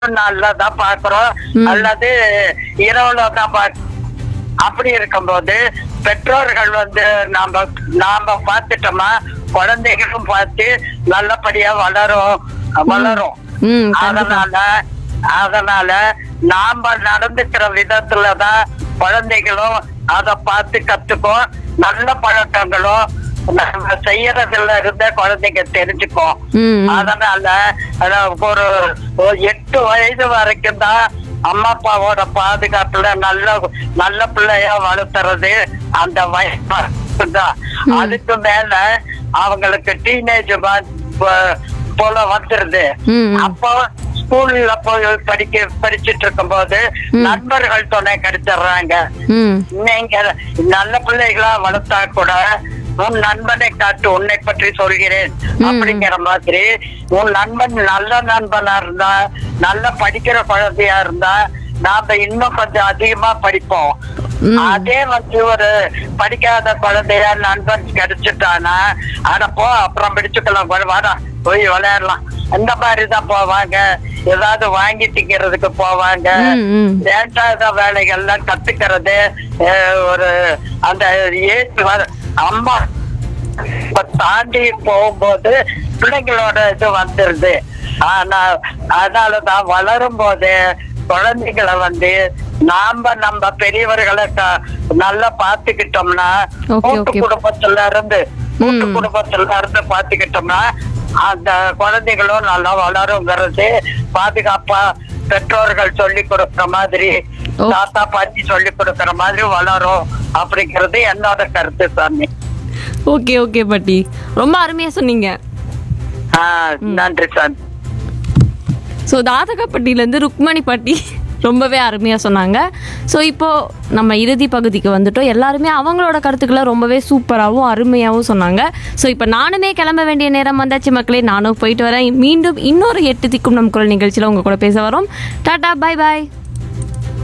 நாள்ல தான் பாக்குறோம் அல்லது இரவுல தான் பாக்க அப்படி இருக்கும்போது பெற்றோர்கள் வந்து நாம நாம பார்த்துட்டோமா குழந்தைகளும் பார்த்து நல்லபடியா வளரும் வளரும் ம் கண்டிப்பா அதனால அதனால நாம நடந்துக்கிற விதத்துலதான் குழந்தைகளும் அத பார்த்து கத்துக்கும் நல்ல பழக்கங்களும் நம்ம செய்யறதுல இருந்த குழந்தைங்க தெரிஞ்சுக்கும் ம் ம். அதனால அதான் ஒரு ஒரு எட்டு வயது வரைக்கும் தான் அம்மா அப்பாவோட பாதுகாப்புல நல்ல நல்ல பிள்ளையா வளர்த்துறது அந்த வயசு தான் அதுக்கு மேல அவங்களுக்கு டீனேஜ் போல வந்துருது ம் ம். அப்போ ஸ்கூல்ல போய் படிக்க படிச்சிட்டு இருக்கும்போது நண்பர்கள் துணை கிடைச்சிடுறாங்க ம் நீங்க நல்ல பிள்ளைகளா வளர்த்தா கூட உன் நண்பனை காட்டு உன்னை பற்றி சொல்கிறேன் அப்படிங்கிற மாதிரி உன் நண்பன் நல்ல நண்பனா இருந்தா நல்ல படிக்கிற குழந்தையா இருந்தா நாம இன்னும் கொஞ்சம் அதிகமா படிப்போம் ம். அதே வந்து ஒரு படிக்காத குழந்தையா நண்பன் கிடைச்சிட்டானா அட போ அப்புறம் பிடிச்சுக்கலாம் வா- வாடா போய் விளையாடலாம் இந்த மாதிரிதான் போவாங்க ஏதாவது வாங்கி திங்கிறதுக்கு போவாங்க ம் ம் வேண்டாத வேலைகள்லாம் கத்துக்கிறது அஹ், ஒரு அந்த ஏஜ் வர அம்மா இப்ப தாண்டி போகும்போது பிள்ளைங்களோட இது வந்துருது ஆனா அதனாலதான் வளரும் போது குழந்தைகளை வந்து நாம நம்ம பெரியவர்களை க- நல்லா பாத்துக்கிட்டோம்னா Okay, கூட்டு okay. குடும்பத்துல இருந்து கூட்டு ம். குடும்பத்துல இருந்து பாத்துக்கிட்டோம்னா அந்த குழந்தைகளும் நல்லா வளருங்கிறது பாதுகாப்பா பெற்றோர்கள் சொல்லி கொடுக்கிற மாதிரி ஓ. தாத்தா பாட்டி சொல்லி கொடுக்கிற மாதிரி வளரும் அப்படிங்கிறது என்னோட கருத்து சாமி ஓகே ஓகே பாட்டி ரொம்ப அருமையா சொன்னீங்க ஆஹ் நன்றி சாமி ஸோ தாதகப்பட்டியிலேருந்து ருக்மணி பாட்டி ரொம்பவே அருமையாக சொன்னாங்க ஸோ இப்போது நம்ம இறுதி பகுதிக்கு வந்துட்டோம் எல்லாருமே அவங்களோட கருத்துக்களை ரொம்பவே சூப்பராகவும் அருமையாகவும் சொன்னாங்க ஸோ இப்போ நானுமே கிளம்ப வேண்டிய நேரம் வந்தாச்சு மக்களே நானும் போயிட்டு வரேன் மீண்டும் இன்னொரு எட்டு திக்கும் நம் குரல் நிகழ்ச்சியில் உங்கள் கூட பேச வரோம் டாடா பை பாய்